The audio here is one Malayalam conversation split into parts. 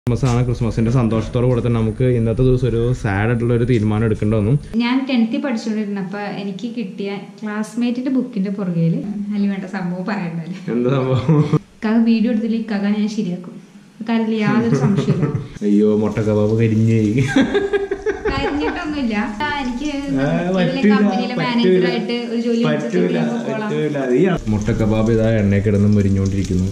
ക്രിസ്മസ് ആണ് ക്രിസ്മസിന്റെ സന്തോഷത്തോട് കൂടെ തന്നെ നമുക്ക് ഇന്നത്തെ ദിവസം ഒരു സാഡ് ആയിട്ടുള്ള ഒരു തീരുമാനം എടുക്കേണ്ടി വന്നു ഞാൻ ടെൻത്തിൽ പഠിച്ചുകൊണ്ടിരുന്നപ്പോ എനിക്ക് കിട്ടിയ ക്ലാസ്മേറ്റിന്റെ ബുക്കിന്റെ പുറകെയിൽ അതിൽ വേണ്ട സംഭവം പറയണ്ടല്ലേ എന്താ സംഭവം കഥ വീഡിയോ എടുത്തില്ല ഈ കഥ ഞാൻ ശരിയാക്കും കാര്യത്തിൽ യാതൊരു സംശയമില്ല അയ്യോ മുട്ട കബാബ് കരിഞ്ഞേ കഴിഞ്ഞിട്ടൊന്നുമില്ല ആ, എനിക്ക് ആ, ഇതിലെ പറ്റൂല, കമ്പനിയിലെ പറ്റൂല. മാനേജറായിട്ട് ഒരു ജോലി പറ്റൂല പറ്റൂല മുട്ട കബാബ് ഇതാ എണ്ണ കിടന്ന് മുരിഞ്ഞുകൊണ്ടിരിക്കുന്നു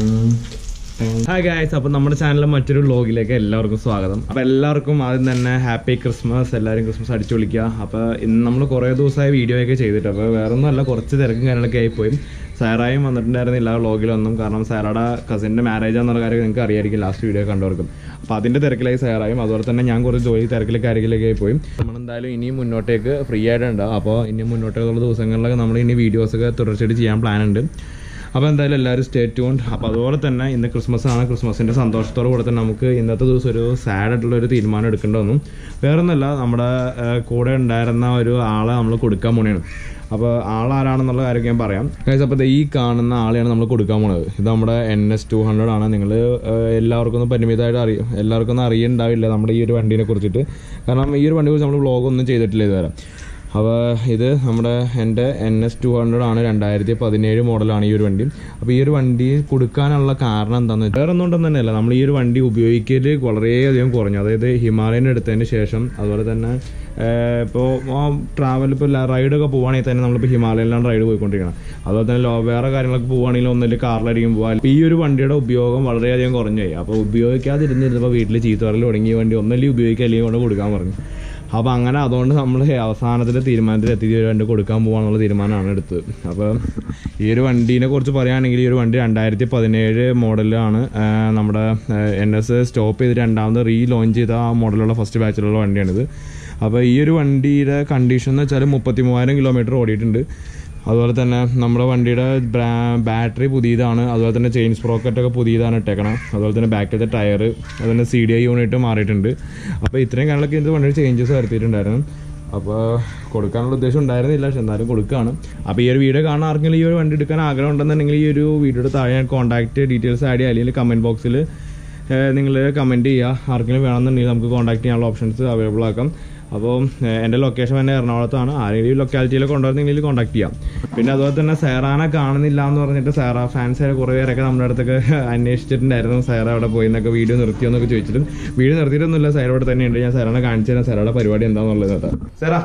ഹായ് ഗായ്സ് അപ്പോൾ നമ്മുടെ ചാനലിലെ മറ്റൊരു വ്ലോഗിലേക്ക് എല്ലാവർക്കും സ്വാഗതം അപ്പോൾ എല്ലാവർക്കും ആദ്യം തന്നെ ഹാപ്പി ക്രിസ്മസ് എല്ലാവരും ക്രിസ്മസ് അടിച്ചു വിളിക്കുക അപ്പോൾ ഇന്ന് നമ്മൾ കുറേ ദിവസമായി വീഡിയോ ഒക്കെ ചെയ്തിട്ട് അപ്പോൾ വേറെ ഒന്നുമല്ല കുറച്ച് തിരക്കും കാര്യങ്ങളൊക്കെ ആയിപ്പോയി സാറായും വന്നിട്ടുണ്ടായിരുന്നില്ല വ്ലോഗിലൊന്നും കാരണം സാറയുടെ കസിൻ്റെ മാരേജ് എന്നുള്ള കാര്യം നിങ്ങൾക്ക് അറിയായിരിക്കും ലാസ്റ്റ് വീഡിയോ കണ്ടവർക്കും അപ്പോൾ അതിൻ്റെ തിരക്കിലായി സാറായും അതുപോലെ തന്നെ ഞാൻ കുറച്ച് ജോലി തിരക്കിലേക്ക് കാര്യത്തിലൊക്കെ ആയി പോയി നമ്മളെന്തായാലും ഇനിയും മുന്നോട്ടേക്ക് ഫ്രീ ആയിട്ടുണ്ടാവും അപ്പോൾ ഇനി മുന്നോട്ടേക്കുള്ള ദിവസങ്ങളിലൊക്കെ നമ്മൾ ഇനി വീഡിയോസൊക്കെ തുടർച്ചയായിട്ട് ചെയ്യാൻ പ്ലാൻ ഉണ്ട് അപ്പോൾ എന്തായാലും എല്ലാവരും സ്റ്റേ ട്യൂൺ അപ്പോൾ അതുപോലെ തന്നെ ഇന്ന് ക്രിസ്മസ് ആണ് ക്രിസ്മസിൻ്റെ സന്തോഷത്തോട് കൂടെ തന്നെ നമുക്ക് ഇന്നത്തെ ദിവസം ഒരു സാഡ് ആയിട്ടുള്ള ഒരു തീരുമാനം എടുക്കേണ്ടി വന്നു വേറൊന്നുമല്ല നമ്മുടെ ആ, കൂടെ ഉണ്ടായിരുന്ന ഒരു ആളെ നമ്മൾ കൊടുക്കാൻ പോണെയാണ് അപ്പോൾ ആളാരാണെന്നുള്ള കാര്യം ഞാൻ പറയാം ഗൈസ് അപ്പോൾ ദേ ഈ കാണുന്ന ആളെയാണ് നമ്മൾ കൊടുക്കാൻ പോണത് ഇത് നമ്മുടെ എൻ എസ് ടു ഹൺഡ്രഡ് ആണ് നിങ്ങൾ എല്ലാവർക്കും ഒന്നും പരിമിതമായിട്ട് അറിയും എല്ലാവർക്കും ഒന്നും അറിയണ്ടാവില്ല നമ്മുടെ ഈ ഒരു വണ്ടീനെ കുറിച്ചിട്ട് കാരണം ഈ ഒരു വണ്ടിയെ കുറിച്ച് നമ്മൾ വ്ളോഗ് ഒന്നും ചെയ്തിട്ടില്ല ഇതുവരെ അപ്പോൾ ഇത് നമ്മുടെ എൻ്റെ എൻ എസ് ടു ഹൺഡ്രഡ് ആണ് രണ്ടായിരത്തി പതിനേഴ് മോഡലാണ് ഈ ഒരു വണ്ടി അപ്പോൾ ഈ ഒരു വണ്ടി കൊടുക്കാനുള്ള കാരണം എന്താണെന്ന് വെച്ചാൽ വേറെ ഒന്നും ഉണ്ടെന്ന് തന്നെയല്ല നമ്മൾ ഈ ഒരു വണ്ടി ഉപയോഗിക്കൽ വളരെയധികം കുറഞ്ഞു അതായത് ഹിമാലയൻ എടുത്തതിന് ശേഷം അതുപോലെ തന്നെ ഇപ്പോൾ ട്രാവൽ ഇപ്പോൾ റൈഡൊക്കെ പോവുകയാണെങ്കിൽ തന്നെ നമ്മളിപ്പോൾ ഹിമാലയനിലാണ് റൈഡ് പോയിക്കൊണ്ടിരിക്കണം അതുപോലെ തന്നെ ലോ വേറെ കാര്യങ്ങളൊക്കെ പോവുകയാണെങ്കിൽ ഒന്നിൽ കാറിലായിരിക്കും പോകാൻ ഈ ഒരു വണ്ടിയുടെ ഉപയോഗം വളരെയധികം കുറഞ്ഞുപോയി അപ്പോൾ ഉപയോഗിക്കാതിരുന്നിരുന്നപ്പോൾ വീട്ടിൽ ചീത്ത പറയൽ തുടങ്ങി ഈ വണ്ടി ഒന്നല്ലേ ഉപയോഗിക്കുക അല്ലെങ്കിൽ കൊണ്ട് കൊടുക്കാൻ പറഞ്ഞു അപ്പോൾ അങ്ങനെ അതുകൊണ്ട് നമ്മൾ അവസാനത്തിൽ തീരുമാനത്തിൽ എത്തി ഈ ഒരു വണ്ടി കൊടുക്കാൻ പോകാനുള്ള തീരുമാനമാണ് എടുത്തത് അപ്പോൾ ഈ ഒരു വണ്ടീനെ കുറിച്ച് പറയുകയാണെങ്കിൽ ഈ ഒരു വണ്ടി രണ്ടായിരത്തി പതിനേഴ് മോഡലാണ് നമ്മുടെ എൻ എസ് സ്റ്റോപ്പ് ചെയ്ത് രണ്ടാമത് റീ ലോഞ്ച് ചെയ്ത ആ മോഡലുള്ള ഫസ്റ്റ് ബാച്ചിലുള്ള വണ്ടിയാണിത് അപ്പോൾ ഈ ഒരു വണ്ടിയുടെ കണ്ടീഷൻ എന്ന് വെച്ചാൽ മുപ്പത്തി മൂവായിരം കിലോമീറ്റർ ഓടിയിട്ടുണ്ട് അതുപോലെ തന്നെ നമ്മുടെ വണ്ടിയുടെ ബാറ്ററി പുതിയതാണ് അതുപോലെ തന്നെ ചെയിൻ സ്പ്രോക്കറ്റ് ഒക്കെ പുതിയതാണ് ഇട്ടേക്കണം അതുപോലെ തന്നെ ബാക്കിലത്തെ ടയർ അതുപോലെ തന്നെ സി ഡി ഐ യൂണിറ്റ് മാറിയിട്ടുണ്ട് അപ്പോൾ ഇത്രയും കാര്യങ്ങളൊക്കെ ഇത് വണ്ടിയുടെ ചേഞ്ചസ് വരുത്തിയിട്ടുണ്ടായിരുന്നു അപ്പോൾ കൊടുക്കാനുള്ള ഉദ്ദേശം ഉണ്ടായിരുന്നില്ല പക്ഷെ എന്നാലും കൊടുക്കുകയാണ് അപ്പോൾ ഈ ഒരു വീഡിയോ കാണാൻ ആർക്കെങ്കിലും ഈ ഒരു വണ്ടി എടുക്കാൻ ആഗ്രഹം ഉണ്ടെന്നുണ്ടെങ്കിൽ ഈ ഒരു വീഡിയോയുടെ താഴെ ഞാൻ കോൺടാക്റ്റ് ഡീറ്റെയിൽസ് ആഡ് ചെയ്യുക അല്ലെങ്കിൽ കമൻറ്റ് ബോക്സിൽ നിങ്ങൾ കമൻറ്റ് ചെയ്യുക ആർക്കെങ്കിലും വേണമെന്നുണ്ടെങ്കിൽ നമുക്ക് കോൺടാക്ട് ചെയ്യാനുള്ള ഓപ്ഷൻസ് അവൈലബിൾ ആക്കാം അപ്പോൾ എൻ്റെ ലൊക്കേഷൻ തന്നെ എറണാകുളത്താണ് ആരെങ്കിലും ലൊക്കാലിറ്റിയിലൊക്കെ കൊണ്ടുവരുന്നെങ്കിൽ കോൺടാക്ട് ചെയ്യാം പിന്നെ അതുപോലെ തന്നെ സേറാനെ കാണുന്നില്ല എന്ന് പറഞ്ഞിട്ട് സേറ ഫാൻസ് കുറേ പേരൊക്കെ നമ്മുടെ അടുത്തൊക്കെ അന്വേഷിച്ചിട്ടുണ്ടായിരുന്നു സേറ അവിടെ പോയി എന്നൊക്കെ വീഡിയോ നിർത്തിയോന്നൊക്കെ ചോദിച്ചിട്ട് വീഡിയോ നിർത്തിയിട്ടൊന്നുമില്ല സേറ ഇവിടെ തന്നെ ഉണ്ട് ഞാൻ സേറാനെ കാണിച്ചു തരാം സേറയുടെ പരിപാടി എന്താണെന്നുള്ളത് കേട്ടോ സേറ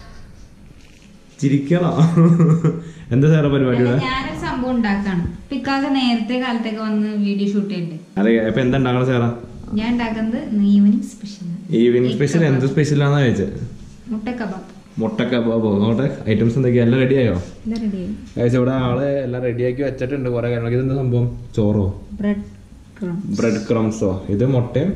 ചിരിക്കണോ എന്താ സേറ പരിപാടി ഇവിടെ ഞാനൊരു സംഭവം ഉണ്ടാക്കാണ് പിക്കാതെ നേരത്തെ കാലത്തൊക്കെ വന്ന് വീഡിയോ ഷൂട്ട് ചെയ്യണ്ടേ അതെ ഇപ്പൊ എന്താ ഉണ്ടാക്കണം സേറ ഞാൻ ഉണ്ടാക്കുന്നത് ഈവനിങ് സ്പെഷ്യൽ ഈവനിങ് സ്പെഷ്യൽ എന്ത് സ്പെഷ്യലാണെന്ന് ചോദിച്ചത് മുട്ട കബാബ് മുട്ടക്ക നോട്ടെ ഐറ്റംസ് എന്തൊക്കെയാ എല്ലാം റെഡി ആയോ എല്ലാം റെഡി ഏകദേശം ഇവിടെ ആള് എല്ലാം റെഡിയാക്കി വെച്ചിട്ടുണ്ട് കുറെ കാര്യങ്ങളൊക്കെ ഇതെന്താ സംഭവം ചോറോ ബ്രെഡ് ബ്രെഡ് ക്രംസോ ഇത് മുട്ടയും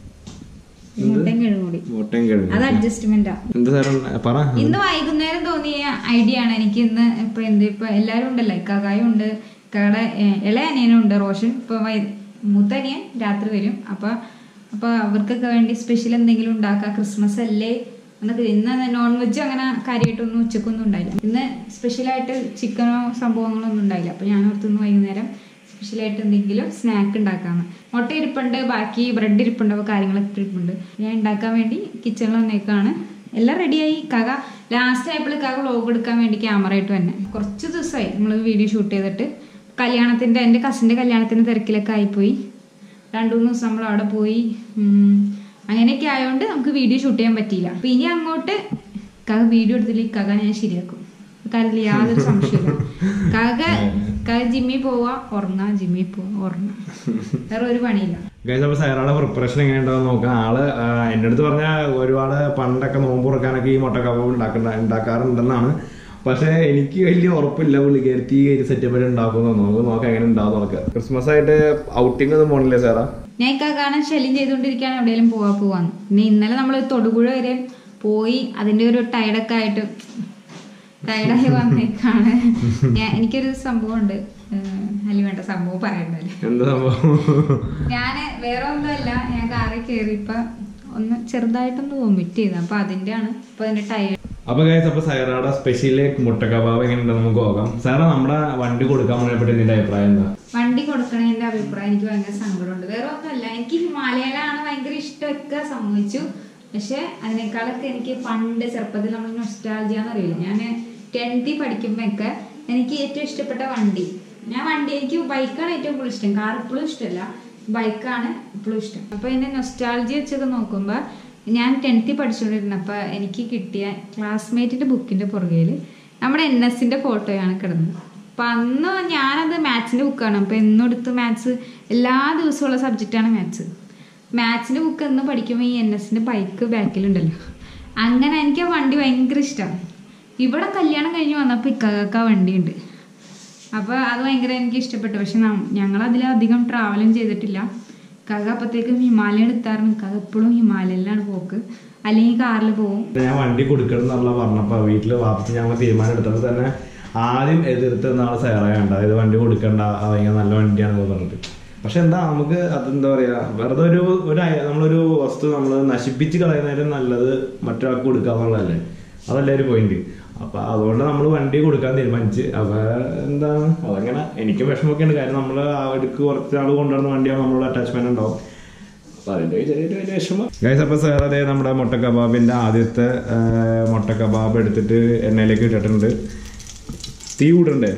മുട്ടയും കിഴങ്ങൂടി മുട്ടയും കിഴങ്ങും അത് അഡ്ജസ്റ്റ്മെന്റാ എന്താ സാറേ പറ ഇന്ന് വൈകുന്നേരം തോന്നിയ ഐഡിയ ആണ് എനിക്ക് ഇന്ന് ഇപ്പൊ എന്ത് ഇപ്പൊ എല്ലാരും ഉണ്ടല്ലോ ഇക്കാകായും ഉണ്ട് ഇക്കാടെ ഏഹ്, ഇളയ അനിയനും ഉണ്ട് റോഷൻ ഇപ്പൊ വൈ- മൂത്ത അനിയൻ രാത്രി വരും അപ്പൊ അപ്പൊ അവർക്കൊക്കെ വേണ്ടി സ്പെഷ്യൽ എന്തെങ്കിലും ഉണ്ടാക്കാം ക്രിസ്മസ് അല്ലേ എന്നൊക്കെ ഇന്ന് നോൺ വെജ് അങ്ങനെ കാര്യമായിട്ടൊന്നും ഉച്ചക്കൊന്നും ഉണ്ടായില്ല ഇന്ന് സ്പെഷ്യലായിട്ട് ചിക്കനോ സംഭവങ്ങളോ ഒന്നും ഉണ്ടായില്ല അപ്പൊ ഞാൻ ഓർത്തുനിന്ന് വൈകുന്നേരം സ്പെഷ്യലായിട്ട് എന്തെങ്കിലും സ്നാക്ക് ഉണ്ടാക്കാന്ന് മുട്ട ഇരിപ്പുണ്ട് ബാക്കി ബ്രെഡ് ഇരിപ്പുണ്ട് അപ്പോൾ കാര്യങ്ങളൊക്കെ ഇരിപ്പുണ്ട് ഞാൻ ഉണ്ടാക്കാൻ വേണ്ടി കിച്ചണിൽ വന്നേക്കാണ് എല്ലാം റെഡിയായി കക ലാസ്റ്റ് ആയപ്പോൾ കക വ്ലോഗ് എടുക്കാൻ വേണ്ടി ക്യാമറ ആയിട്ട് തന്നെ കുറച്ച് ദിവസമായി നമ്മൾ വീഡിയോ ഷൂട്ട് ചെയ്തിട്ട് കല്യാണത്തിൻ്റെ എൻ്റെ കസിൻ്റെ കല്യാണത്തിൻ്റെ തിരക്കിലൊക്കെ ആയിപ്പോയി രണ്ടു മൂന്ന് ദിവസം നമ്മൾ അവിടെ പോയി ഉം, അങ്ങനെയൊക്കെ ആയതുകൊണ്ട് നമുക്ക് വീഡിയോ ഷൂട്ട് ചെയ്യാൻ പറ്റിയില്ല അപ്പം ഇനി അങ്ങോട്ട് കക വീഡിയോ എടുത്തില്ല കക ഞാൻ ശരിയാക്കും കാര്യത്തിൽ യാതൊരു സംശയമില്ല കക കക ജിമ്മിൽ പോവാ ഉറങ്ങാ ജിമ്മിൽ പോവാ ഉറങ്ങാ വേറെ ഒരു പണിയില്ല ഗൈസ് അപ്പോൾ സാറാടെ പ്രിപ്പറേഷൻ എങ്ങനെ ഉണ്ടാവും നോക്കാം ആള് ആ, എൻ്റെ അടുത്ത് പറഞ്ഞ ഒരുപാട് പണ്ടൊക്കെ നോമ്പ് തുറക്കാനൊക്കെ ഈ മുട്ട കബാബ് ഉണ്ടാക്കണ്ട ഉണ്ടാക്കാറുണ്ടെന്നാണ് പക്ഷേ എനിക്ക് വലിയ ഉറപ്പില്ല പുള്ളിക്കാരത്തി ഈ സെറ്റപ്പ് ഉണ്ടാക്കുമെന്ന് നമുക്ക് നോക്കാം എങ്ങനെ ഉണ്ടാവും നോക്കാം ക്രിസ്മസ് ആയിട്ട് ഔട്ടിംഗ് ഒന്നും പോണില്ലേ സാറാ ഞാൻ ഇക്ക കാണാൻ ശല്യം ചെയ്തുകൊണ്ടിരിക്കുകയാണ് എവിടെയെങ്കിലും പോവാ പോവാന്ന് പിന്നെ ഇന്നലെ നമ്മൾ തൊടുപുഴ വരെ പോയി അതിന്റെ ഒരു ടയർഡൊക്കെ ആയിട്ട് ടയർഡായി വന്നേക്കാണ് ഞാൻ എനിക്കൊരു സംഭവം ഉണ്ട് അതിൽ വേണ്ട സംഭവം പറയണ്ടല്ലേ എന്താ സംഭവം ഞാൻ വേറെ ഒന്നുമല്ല ഞാൻ കാറിൽ കയറിയപ്പോ ഒന്ന് ചെറുതായിട്ടൊന്ന് വൊമിറ്റ് ചെയ്തു അപ്പൊ അതിന്റെ ആണ് ഇപ്പൊ അതിന്റെ ടയർ അപ്പൊ ഗൈസ് അപ്പൊ സൈറയുടെ സ്പെഷ്യൽ മുട്ട കബാബ് എങ്ങനെയുണ്ട് നമുക്ക് നോക്കാം സൈറ നമ്മുടെ വണ്ടി കൊടുക്കാൻ പറ്റി നിന്റെ അഭിപ്രായം എന്താ വണ്ടി കൊടുക്കണതിന്റെ അഭിപ്രായം എനിക്ക് ഭയങ്കര സങ്കടമുണ്ട് വേറെ ഒന്നുമല്ല എനിക്ക് ഹിമാലയയിലാണ് ഭയങ്കര ഇഷ്ടമൊക്കെ സംഭവിച്ചു പക്ഷെ അതിനേക്കാളൊക്കെ എനിക്ക് പണ്ട് ചെറുപ്പത്തിൽ നമ്മൾ നൊസ്റ്റാൾജിയ എന്നറിയില്ല ഞാൻ ടെൻത്തിൽ പഠിക്കുമ്പോഴൊക്കെ എനിക്ക് ഏറ്റവും ഇഷ്ടപ്പെട്ട വണ്ടി ഞാൻ വണ്ടി എനിക്ക് ബൈക്കാണ് ഏറ്റവും കൂടുതൽ ഇഷ്ടം കാർ ഇപ്പോഴും ഇഷ്ടമല്ല ബൈക്കാണ് ഇപ്പോഴും ഇഷ്ടം അപ്പോൾ എൻ്റെ നൊസ്റ്റാൾജി വെച്ചൊക്കെ നോക്കുമ്പോൾ ഞാൻ ടെൻത്തിൽ പഠിച്ചുകൊണ്ടിരുന്നപ്പോൾ എനിക്ക് കിട്ടിയ ക്ലാസ്മേറ്റിൻ്റെ ബുക്കിൻ്റെ പുറകിൽ നമ്മുടെ എൻ എസിൻ്റെ ഫോട്ടോയാണ് കിടന്നത് അപ്പം അന്ന് ഞാനത് മാത്സിൻ്റെ ബുക്കാണ് അപ്പം എന്നും എടുത്ത് മാത്സ് എല്ലാ ദിവസമുള്ള സബ്ജക്റ്റാണ് മാത്സ് മാത്സിൻ്റെ ബുക്ക് എന്ന് പഠിക്കുമ്പോൾ ഈ എൻ എസിൻ്റെ ബൈക്ക് ബാക്കിലുണ്ടല്ലോ അങ്ങനെ എനിക്ക് ആ വണ്ടി ഭയങ്കര ഇഷ്ടമാണ് ഇവിടെ കല്യാണം കഴിഞ്ഞ് വന്നപ്പോൾ ഇക്കാക്ക വണ്ടിയുണ്ട് അപ്പോൾ അത് ഭയങ്കര എനിക്ക് ഇഷ്ടപ്പെട്ടു പക്ഷെ ഞങ്ങൾ അതിലധികം ട്രാവലും ചെയ്തിട്ടില്ല ഇക്കാക്ക അപ്പോഴത്തേക്കും ഹിമാലയം എടുത്തായിരുന്നു ഇക്കാക്ക എപ്പോഴും ഹിമാലയയിലാണ് പോക്ക് അല്ലെങ്കിൽ കാറിൽ പോകും ഞാൻ വണ്ടി കൊടുക്കണം എന്നുള്ള പറഞ്ഞപ്പോ വീട്ടില് വാപ്പച്ച് ഞങ്ങൾ തീരുമാനം എടുത്തപ്പോൾ തന്നെ ആദ്യം എതിർത്ത് നാളെ സൈറയുണ്ട് അതായത് വണ്ടി കൊടുക്കണ്ട അത് ഭയങ്കര നല്ല വണ്ടിയാണെന്ന് പറഞ്ഞിട്ട് പക്ഷെ എന്താ നമുക്ക് അതെന്താ പറയാ വെറുതെ ഒരു ഒരു അയ- നമ്മളൊരു വസ്തു നമ്മൾ നശിപ്പിച്ച് കളയുന്നതിലും നല്ലത് മറ്റൊരാൾക്ക് കൊടുക്കുക എന്നുള്ളതല്ലേ അതല്ലേ ഒരു പോയിന്റ് അപ്പൊ അതുകൊണ്ട് നമ്മൾ വണ്ടി കൊടുക്കാൻ തീരുമാനിച്ച് അപ്പൊ എന്താണ് അതങ്ങനെ എനിക്ക് വിഷമമൊക്കെ ഉണ്ട് കാര്യം നമ്മൾ അവർക്ക് കുറച്ച് ആൾ കൊണ്ടുവരുന്ന വണ്ടിയാണ് നമ്മളോട് അറ്റാച്ച്മെന്റ് ഉണ്ടാവും അപ്പൊ അതിന്റെ ചെറിയൊരു വലിയ വിഷമം ഗൈസ് അപ്പൊ സാർ അതേ നമ്മുടെ മുട്ട കബാബിന്റെ ആദ്യത്തെ ആ, മുട്ട കബാബ് എടുത്തിട്ട് എണ്ണയിലേക്ക് ഇട്ടിട്ടുണ്ട് തീ കൂടണ്ടേ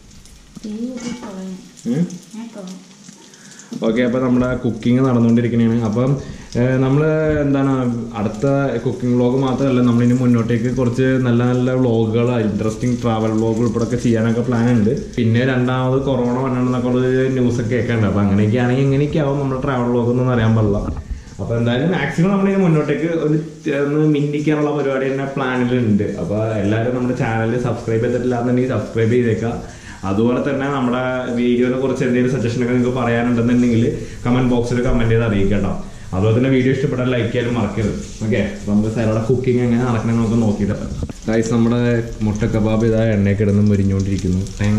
ഓക്കെ അപ്പോൾ നമ്മുടെ കുക്കിംഗ് നടന്നുകൊണ്ടിരിക്കുന്നതാണ് അപ്പം നമ്മൾ എന്താണ് അടുത്ത കുക്കിംഗ് വ്ളോഗ് മാത്രമല്ല നമ്മളിനി മുന്നോട്ടേക്ക് കുറച്ച് നല്ല നല്ല വ്ളോഗുകൾ ഇൻട്രസ്റ്റിംഗ് ട്രാവൽ വ്ളോഗ് ഉൾപ്പെടെ ചെയ്യാനൊക്കെ പ്ലാൻ ഉണ്ട് പിന്നെ രണ്ടാമത് കൊറോണ വരണമെന്നൊക്കെ ഉള്ള ന്യൂസൊക്കെ കേൾക്കണ്ട അപ്പം അങ്ങനെയൊക്കെ ആണെങ്കിൽ എങ്ങനെയൊക്കെ ആവും നമ്മുടെ ട്രാവൽ വ്ളോഗ് ഒന്നും അറിയാൻ പാടില്ല അപ്പോൾ എന്തായാലും മാക്സിമം നമ്മളിനി മുന്നോട്ടേക്ക് ഒരു ഒന്ന് മിന്നിക്കാനുള്ള പരിപാടി തന്നെ പ്ലാനിലുണ്ട് അപ്പോൾ എല്ലാവരും നമ്മുടെ ചാനൽ സബ്സ്ക്രൈബ് ചെയ്തിട്ടില്ല എന്നുണ്ടെങ്കിൽ സബ്സ്ക്രൈബ് ചെയ്തേക്കാം അതുപോലെ തന്നെ നമ്മുടെ വീഡിയോനെ കുറിച്ച് എന്തെങ്കിലും സജഷൻ ഒക്കെ നിങ്ങൾക്ക് പറയാനുണ്ടെന്നുണ്ടെങ്കിൽ കമന്റ് ബോക്സിൽ കമന്റ് ചെയ്ത് അറിയിക്കട്ടോ അതുപോലെ തന്നെ വീഡിയോ ഇഷ്ടപ്പെട്ടാൽ ലൈക്ക് ചെയ്യാനും മറക്കരുത് ഓക്കെ നമുക്ക് സൈലയുടെ കുക്കിംഗ് എങ്ങനെ നടക്കണമെന്ന് നമുക്ക് നോക്കിയിട്ട് റൈസ് നമ്മുടെ മുട്ട കബാബ് ഇതാ എണ്ണയൊക്കെ ഇടുന്ന് മുരിഞ്ഞുകൊണ്ടിരിക്കുന്നു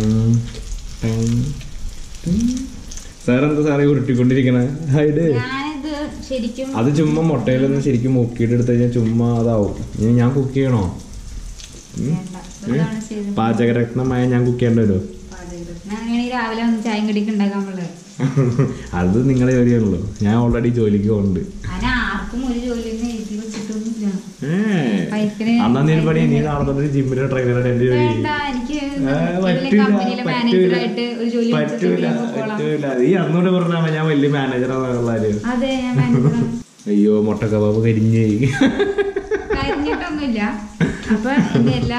സാർ എന്താ സാറേ ഉരുട്ടിക്കൊണ്ടിരിക്കണേ ഹൈഡ് ഞാനിത് ശരിക്കും അത് ചുമ്മാ മുട്ടയിലൊന്നും ശരിക്കും മുക്കിയിട്ട് എടുത്തു കഴിഞ്ഞാൽ ചുമ്മാ അതാവും ഇനി ഞാൻ കുക്ക് ചെയ്യണോ വേണ്ട ഇതാണ് ചെയ്തത് പാചകരത്നമായ ഞാൻ കുക്ക് ചെയ്യേണ്ടി വരുമോ പാചകരത്നം അങ്ങനെയാണെങ്കിൽ രാവിലെ ഒന്ന് ചായയും കടിക്ക് ഉണ്ടാക്കാൻ പാടില്ല അത് നിങ്ങളെ ജോലിയാണല്ലോ ഞാൻ ഓൾറെഡി ജോലിക്ക് പോകുന്നുണ്ട് അതിന് ആർക്കും ഒരു ജോലിയൊന്നും എഴുതി വെച്ചിട്ടൊന്നുമില്ല ഏ. പൈപ്പിന് അന്നാ നീ പണി നീ നാളെ തൊട്ട് ജിമ്മിലെ ട്രെയിനറുടെ എന്റെ ജോലി വേണ്ട എനിക്ക് ഏ, വലിയ പറ്റൂല, കമ്പനിയിലെ മാനേജറായിട്ട് ഒരു ജോലി പറ്റൂല വെച്ചിട്ട് ഞാൻ പോയിക്കോളാം. പറ്റൂല ഈ അന്നോട് പറഞ്ഞാ ഞാൻ വലിയ മാനേജറാന്നുള്ള കാര്യം അതെ ഞാൻ മാനേജറാണ് അയ്യോ മുട്ട കബാബ് കരിഞ്ഞേ കഴിഞ്ഞിട്ടൊന്നുമില്ല അപ്പൊ എന്റെ എല്ലാ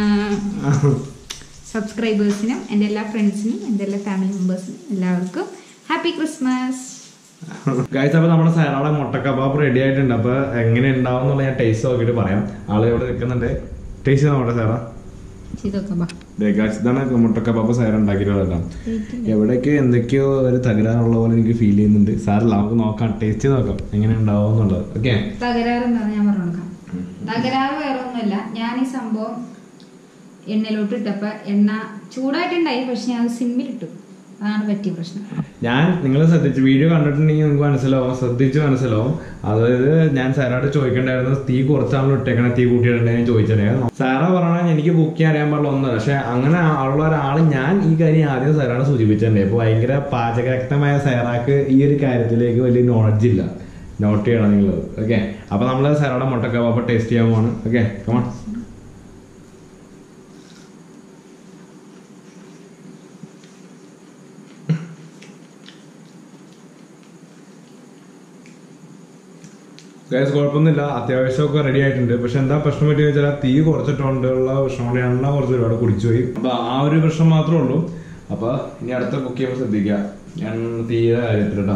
സബ്സ്ക്രൈബേഴ്സിനും എൻ്റെ എല്ലാ ഫ്രണ്ട്സിനും എൻ്റെ എല്ലാ ഫാമിലി മെമ്പേഴ്സിനും എല്ലാവർക്കും ഹാപ്പി ക്രിസ്മസ് ഗായ്സ് അപ്പൊ നമ്മുടെ സൈറാടെ മുട്ട കബാബ് റെഡി ആയിട്ടുണ്ട് അപ്പൊ എങ്ങനെ ഉണ്ടാവും എന്നുള്ള ഞാൻ ടേസ്റ്റ് നോക്കിയിട്ട് പറയാം ആള് ഇവിടെ നിൽക്കുന്നുണ്ട് ടേസ്റ്റ് നമ്മുടെ സൈറ ചെയ്തൊക്കെ ബാ ഗായ്സ് ഇതാണ് മുട്ട കബാബ് സൈറ ഉണ്ടാക്കിയിട്ടുള്ളത് എവിടേക്കോ എന്തൊക്കെയോ ഒരു തകരാറുള്ള പോലെ എനിക്ക് ഫീൽ ചെയ്യുന്നുണ്ട് സാറില്ല നമുക്ക് നോക്കാം ടേസ്റ്റ് ചെയ്ത് നോക്കാം എങ്ങനെ ഉണ്ടാവും എന്നുള്ളത് ഓക്കെ തകരാറ് എന്താന്ന് ഞാൻ പറഞ്ഞു കൊടുക്കാം തകരാറ് വേറെ ഒന്നുമല്ല ഞാൻ ഈ സംഭവം എണ്ണയിലോട്ട് ഇട്ടപ്പോ എണ്ണ ചൂടായിട്ടുണ്ടായി പക്ഷെ ഞാൻ അത് സിമ്മിലിട്ടു അതാണ് പറ്റിയ പ്രശ്നം ഞാൻ നിങ്ങൾ ശ്രദ്ധിച്ച് വീഡിയോ കണ്ടിട്ടുണ്ടെങ്കിൽ നിങ്ങൾക്ക് മനസ്സിലാവും ശ്രദ്ധിച്ച് മനസ്സിലാവും അതായത് ഞാൻ സാറോട് ചോദിക്കണ്ടായിരുന്നു തീ കുറച്ചാണല്ലോ ഇട്ടേക്കണേ തീ കൂട്ടിയിട്ടുണ്ടെന്ന് ചോദിച്ചിട്ടുണ്ടായിരുന്നു സാറ പറഞ്ഞാൽ എനിക്ക് കുക്ക് ചെയ്യാൻ അറിയാൻ പാടില്ല ഒന്ന് പക്ഷെ അങ്ങനെ ഉള്ള ഒരാൾ ഞാൻ ഈ കാര്യം ആദ്യം സാറാണ് സൂചിപ്പിച്ചിട്ടുണ്ട് ഇപ്പൊ ഭയങ്കര പാചകരക്തമായ സാറാക്ക് ഈ ഒരു കാര്യത്തിലേക്ക് വലിയ നോളജ് ഇല്ല നോട്ട് ചെയ്യണം നിങ്ങൾ ഓക്കെ അപ്പൊ നമ്മൾ സാറോടെ മുട്ടക്കബാബ് ടേസ്റ്റ് ചെയ്യാൻ പോവാണ് ഓക്കെ കമാ ഗ്യാസ് കുഴപ്പമൊന്നുമില്ല അത്യാവശ്യമൊക്കെ റെഡി ആയിട്ടുണ്ട് പക്ഷെ എന്താ പ്രശ്നം പറ്റിയെന്ന് വെച്ചാൽ ആ തീ കുറച്ചിട്ടുകൊണ്ടുള്ള പ്രശ്നം കൊണ്ട് എണ്ണ കുറച്ച് ഒരുപാട് കുടിച്ചു പോയി അപ്പൊ ആ ഒരു പ്രശ്നം മാത്രമേ ഉള്ളൂ അപ്പൊ ഇനി അടുത്ത കുക്ക് ചെയ്യുമ്പോൾ ശ്രദ്ധിക്കുക ഞാൻ തീരെ കാര്യത്തിലട്ടാ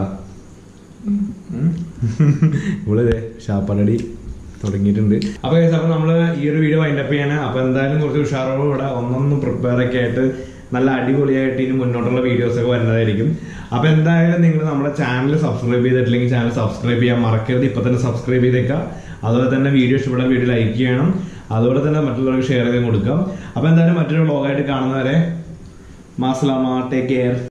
ഇവിടെ ഷാപ്പലടി തുടങ്ങിയിട്ടുണ്ട് അപ്പൊ guys, അപ്പൊ നമ്മള് ഈ ഒരു വീഡിയോ വൈൻഡപ്പ് ചെയ്യാൻ അപ്പൊ എന്തായാലും കുറച്ച് ഉഷാറോട് ഇവിടെ ഒന്നൊന്ന് പ്രിപ്പയർ ഒക്കെ ആയിട്ട് നല്ല അടിപൊളിയായിട്ട് ഇനി മുന്നോട്ടുള്ള വീഡിയോസ് ഒക്കെ വരുന്നതായിരിക്കും അപ്പൊ എന്തായാലും നിങ്ങൾ നമ്മുടെ ചാനൽ സബ്സ്ക്രൈബ് ചെയ്തിട്ടില്ലെങ്കിൽ ചാനൽ സബ്സ്ക്രൈബ് ചെയ്യാൻ മറക്കരുത് ഇപ്പൊ തന്നെ സബ്സ്ക്രൈബ് ചെയ്തേക്കാം അതുപോലെ തന്നെ വീഡിയോ ഇഷ്ടപ്പെട്ട വീഡിയോ ലൈക്ക് ചെയ്യണം അതുപോലെ തന്നെ മറ്റുള്ളവർക്ക് ഷെയർ ചെയ്ത് കൊടുക്കാം അപ്പൊ എന്തായാലും മറ്റൊരു വ്ളോഗായിട്ട് കാണുന്നവരെ മാസ്ലാമ ടേക്ക് കെയർ